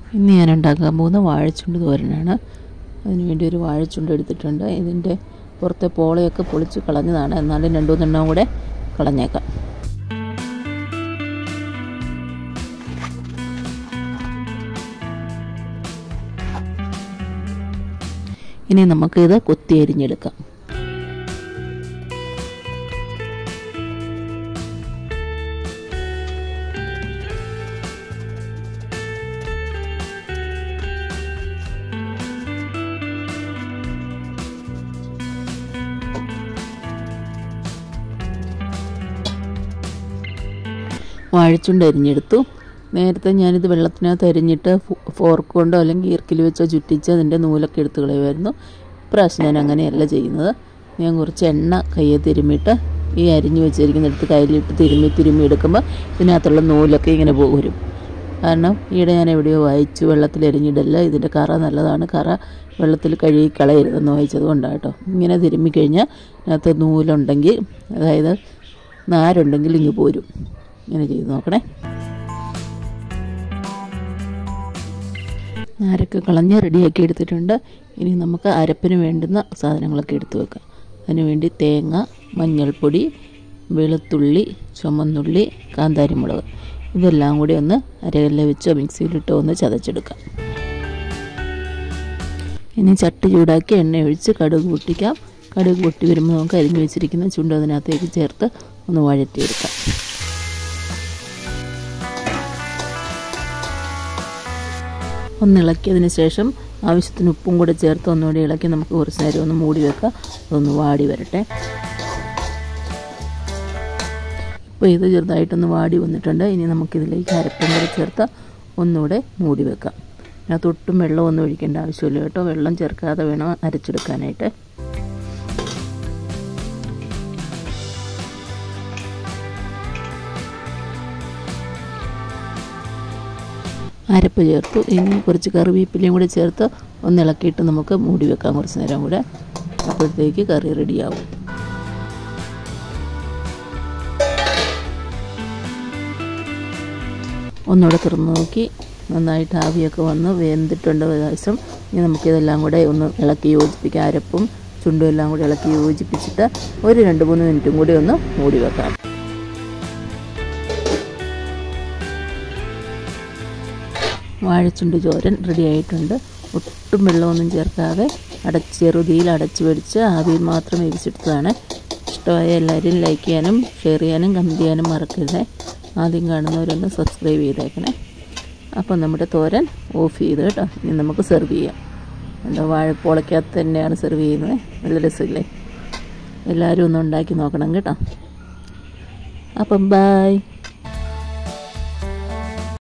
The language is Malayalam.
ഇന്ന് ഞാൻ ഉണ്ടാക്കാൻ പോകുന്ന വാഴച്ചുണ്ട് തോരനാണ് അതിനുവേണ്ടി ഒരു വാഴച്ചുണ്ട് എടുത്തിട്ടുണ്ട് ഇതിൻ്റെ പുറത്തെ പോളയൊക്കെ പൊളിച്ച് കളഞ്ഞതാണ് എന്നാലും രണ്ടു മൂന്നെണ്ണം കൂടെ കളഞ്ഞേക്കാം ഇനി നമുക്കിത് കൊത്തി അരിഞ്ഞെടുക്കാം വാഴച്ചുണ്ട് അരിഞ്ഞെടുത്തു നേരത്തെ ഞാനിത് വെള്ളത്തിനകത്ത് അരിഞ്ഞിട്ട് ഫോർക്ക് കൊണ്ടോ അല്ലെങ്കിൽ ഈർക്കിൽ വെച്ചോ ചുറ്റിച്ച് അതിൻ്റെ നൂലൊക്കെ എടുത്ത് കളയുമായിരുന്നു ഇപ്രാവശ്യം ഞാൻ അങ്ങനെയല്ല ചെയ്യുന്നത് ഞാൻ കുറച്ച് എണ്ണ കയ്യെ തിരുമ്മിയിട്ട് ഈ അരിഞ്ഞു വെച്ചിരിക്കുന്നിടത്ത് കയ്യിലിട്ട് തിരുമ്മി തിരുമ്മി എടുക്കുമ്പോൾ ഇതിനകത്തുള്ള നൂലൊക്കെ ഇങ്ങനെ പോരും കാരണം ഈയിടെ ഞാൻ എവിടെയോ വായിച്ചു വെള്ളത്തിൽ എരിഞ്ഞിടല്ല ഇതിൻ്റെ കറ നല്ലതാണ് കറ വെള്ളത്തിൽ കഴുകി കളയരുതെന്ന് വായിച്ചത് കൊണ്ടാണ് കേട്ടോ ഇങ്ങനെ തിരുമ്മി കഴിഞ്ഞാൽ അതിനകത്ത് നൂലുണ്ടെങ്കിൽ അതായത് നാരുണ്ടെങ്കിൽ ഇങ്ങ് പോരും ഇങ്ങനെ ചെയ്ത് നോക്കണേ നാരൊക്കെ കളഞ്ഞ് റെഡിയാക്കി എടുത്തിട്ടുണ്ട് ഇനി നമുക്ക് അരപ്പിന് വേണ്ടുന്ന സാധനങ്ങളൊക്കെ എടുത്തു വെക്കാം അതിനുവേണ്ടി തേങ്ങ മഞ്ഞൾപ്പൊടി വെളുത്തുള്ളി ചുമന്നുള്ളി കാന്താരിമുളക് ഇതെല്ലാം കൂടി ഒന്ന് അരകല്ല വെച്ചോ മിക്സിയിലിട്ടോ ഒന്ന് ചതച്ചെടുക്കാം ഇനി ചട്ടി ചൂടാക്കി എണ്ണ ഒഴിച്ച് കടുക് പൊട്ടിക്കാം കടുക് പൊട്ടി വരുമ്പോൾ നമുക്ക് അരിഞ്ഞു വെച്ചിരിക്കുന്ന ചുണ്ട് അതിനകത്തേക്ക് ചേർത്ത് ഒന്ന് വഴറ്റിയെടുക്കാം ഒന്ന് ഇളക്കിയതിന് ശേഷം ആവശ്യത്തിന് ഉപ്പും കൂടെ ചേർത്ത് ഒന്നുകൂടി ഇളക്കി നമുക്ക് കുറച്ച് നേരം ഒന്ന് മൂടി വെക്കാം അതൊന്ന് വാടി വരട്ടെ ഇപ്പോൾ ഇത് ചെറുതായിട്ടൊന്ന് വാടി വന്നിട്ടുണ്ട് ഇനി നമുക്കിതിലേക്ക് അരപ്പും കൂടെ ചേർത്ത് ഒന്നുകൂടെ മൂടി വെക്കാം അതിനകത്ത് ഒട്ടും വെള്ളമൊന്നും ഒഴിക്കേണ്ട ആവശ്യമില്ല കേട്ടോ വെള്ളം ചേർക്കാതെ വേണം അരച്ചെടുക്കാനായിട്ട് അരപ്പ് ചേർത്തു ഇനി കുറച്ച് കറിവേപ്പിലയും കൂടെ ചേർത്ത് ഒന്ന് ഇളക്കിയിട്ട് നമുക്ക് മൂടി വെക്കാം കുറച്ച് നേരം കൂടെ അപ്പോഴത്തേക്ക് കറി റെഡിയാവും ഒന്നുകൂടെ തുറന്ന് നോക്കി നന്നായിട്ട് ആവിയൊക്കെ വന്ന് വെന്തിട്ടുണ്ട് ഏകദേശം ഇനി നമുക്കിതെല്ലാം കൂടെ ഒന്ന് ഇളക്കി യോജിപ്പിക്കാം അരപ്പും ചുണ്ടും എല്ലാം കൂടി ഇളക്കി യോജിപ്പിച്ചിട്ട് ഒരു രണ്ട് മൂന്ന് മിനിറ്റും കൂടി ഒന്ന് മൂടി വെക്കാം വാഴച്ചുണ്ട് ചോരൻ റെഡി ആയിട്ടുണ്ട് ഒട്ടും വെള്ളമൊന്നും ചേർക്കാതെ അടച്ച് ചെറുതിയിൽ അടച്ച് പിടിച്ച് ആവിയിൽ മാത്രം വേവിച്ചെടുത്തതാണ് ഇഷ്ടമായ എല്ലാവരും ലൈക്ക് ചെയ്യാനും ഷെയർ ചെയ്യാനും കമൻറ്റ് ചെയ്യാനും മറക്കരുത് ആദ്യം കാണുന്നവരൊന്ന് സബ്സ്ക്രൈബ് ചെയ്തേക്കണേ അപ്പം നമ്മുടെ തോരൻ ഓഫ് ചെയ്ത് കേട്ടോ ഇനി നമുക്ക് സെർവ് ചെയ്യാം എന്താ വാഴപ്പോളയ്ക്കകത്ത് തന്നെയാണ് സെർവ് ചെയ്യുന്നത് നല്ല രസമില്ലേ എല്ലാവരും ഒന്ന് ഉണ്ടാക്കി നോക്കണം കേട്ടോ അപ്പം ബായ്